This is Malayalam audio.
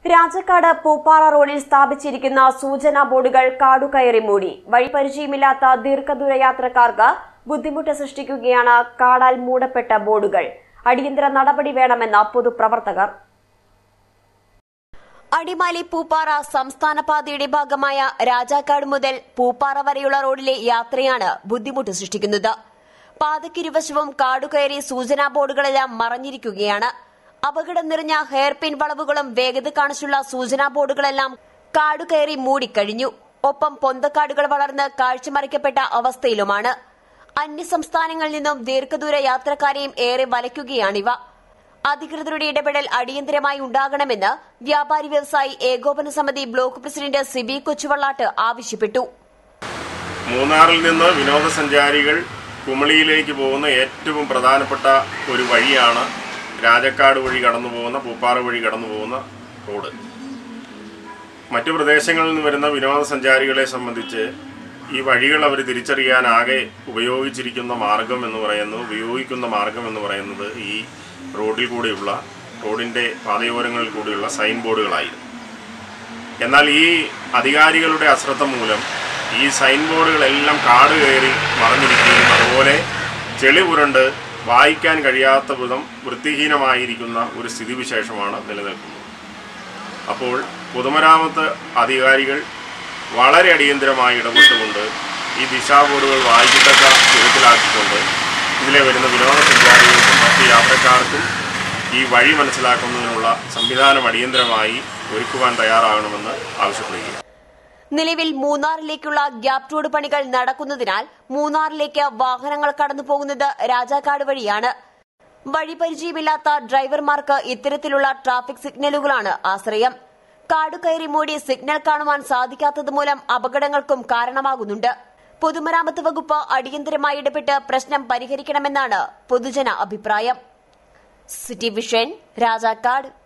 രാജക്കാട് പൂപ്പാറ റോഡിൽ സ്ഥാപിച്ചിരിക്കുന്ന സൂചനാ ബോർഡുകൾ കാടുകയറി മൂടി വഴിപരിചയമില്ലാത്ത ദീർഘദൂര യാത്രക്കാർക്ക് ബുദ്ധിമുട്ട് സൃഷ്ടിക്കുകയാണ് കാടാൽ മൂടപ്പെട്ട ബോർഡുകൾ അടിയന്തര നടപടി വേണമെന്ന് പൊതുപ്രവർത്തകർ അടിമാലി പൂപ്പാറ സംസ്ഥാന പാതയുടെ ഭാഗമായ രാജാക്കാട് മുതൽ പൂപ്പാറ വരെയുള്ള റോഡിലെ യാത്രയാണ് ബുദ്ധിമുട്ട് സൃഷ്ടിക്കുന്നത് പാതയ്ക്കിരുവശവും കാടുകയറി സൂചനാ ബോർഡുകളെല്ലാം മറഞ്ഞിരിക്കുകയാണ് അപകടം നിറഞ്ഞ ഹെയർപിൻ വളവുകളും വേഗത കാണിച്ചുള്ള സൂചനാ ബോർഡുകളെല്ലാം കാടുകയറി മൂടിക്കഴിഞ്ഞു ഒപ്പം പൊന്തക്കാടുകൾ വളർന്ന് കാഴ്ചമറിക്കപ്പെട്ട അവസ്ഥയിലുമാണ് അന്യസംസ്ഥാനങ്ങളിൽ നിന്നും ദീർഘദൂര യാത്രക്കാരെയും ഏറെ വലയ്ക്കുകയാണിവ അധികൃതരുടെ ഇടപെടൽ അടിയന്തരമായി ഉണ്ടാകണമെന്ന് വ്യാപാരി വ്യവസായി ഏകോപന സമിതി ബ്ലോക്ക് പ്രസിഡന്റ് സിബി കൊച്ചുവള്ളാട്ട് ആവശ്യപ്പെട്ടു മൂന്നാറിൽ നിന്ന് വിനോദസഞ്ചാരികൾ കുമളിയിലേക്ക് പോകുന്ന ഏറ്റവും പ്രധാനപ്പെട്ട ഒരു വഴിയാണ് രാജക്കാട് വഴി കടന്നു പോകുന്ന പൂപ്പാറ വഴി കടന്നു പോകുന്ന റോഡ് മറ്റു പ്രദേശങ്ങളിൽ നിന്ന് വരുന്ന വിനോദസഞ്ചാരികളെ സംബന്ധിച്ച് ഈ വഴികൾ അവർ തിരിച്ചറിയാനാകെ ഉപയോഗിച്ചിരിക്കുന്ന മാർഗം എന്ന് പറയുന്നത് ഉപയോഗിക്കുന്ന മാർഗം എന്ന് പറയുന്നത് ഈ റോഡിൽ കൂടെയുള്ള റോഡിൻ്റെ പാതയോരങ്ങളിൽ കൂടെയുള്ള സൈൻ ബോർഡുകളായിരുന്നു എന്നാൽ ഈ അധികാരികളുടെ അശ്രദ്ധ മൂലം ഈ സൈൻ ബോർഡുകളെല്ലാം കാട് കയറി മറഞ്ഞിരിക്കുകയും അതുപോലെ ചെളി പുരണ്ട് വായിക്കാൻ കഴിയാത്ത വിധം വൃത്തിഹീനമായിരിക്കുന്ന ഒരു സ്ഥിതിവിശേഷമാണ് നിലനിൽക്കുന്നത് അപ്പോൾ പൊതുമരാമത്ത് അധികാരികൾ വളരെ അടിയന്തരമായി ഇടപെട്ടുകൊണ്ട് ഈ ദിശാ ബോർഡുകൾ വായിക്കത്തക്ക വിധത്തിലാക്കിക്കൊണ്ട് ഇതിലെ വരുന്ന വിനോദസഞ്ചാരികൾക്കും മറ്റ് യാത്രക്കാർക്കും ഈ വഴി മനസ്സിലാക്കുന്നതിനുള്ള സംവിധാനം അടിയന്തരമായി ഒരുക്കുവാൻ തയ്യാറാകണമെന്ന് ആവശ്യപ്പെടുകയാണ് നിലവിൽ മൂന്നാറിലേക്കുള്ള ഗ്യാപ് റോഡ് പണികൾ നടക്കുന്നതിനാൽ മൂന്നാറിലേക്ക് വാഹനങ്ങൾ കടന്നു പോകുന്നത് രാജാക്കാട് വഴിയാണ് വഴിപരിചയമില്ലാത്ത ഡ്രൈവർമാർക്ക് ഇത്തരത്തിലുള്ള ട്രാഫിക് സിഗ്നലുകളാണ് ആശ്രയം കാടുകയറി മൂടി സിഗ്നൽ കാണുവാൻ സാധിക്കാത്തത് മൂലം അപകടങ്ങൾക്കും കാരണമാകുന്നുണ്ട് പൊതുമരാമത്ത് വകുപ്പ് അടിയന്തരമായി ഇടപെട്ട് പ്രശ്നം പരിഹരിക്കണമെന്നാണ് പൊതുജന അഭിപ്രായം സിറ്റി വിഷൻ രാജാക്കാട്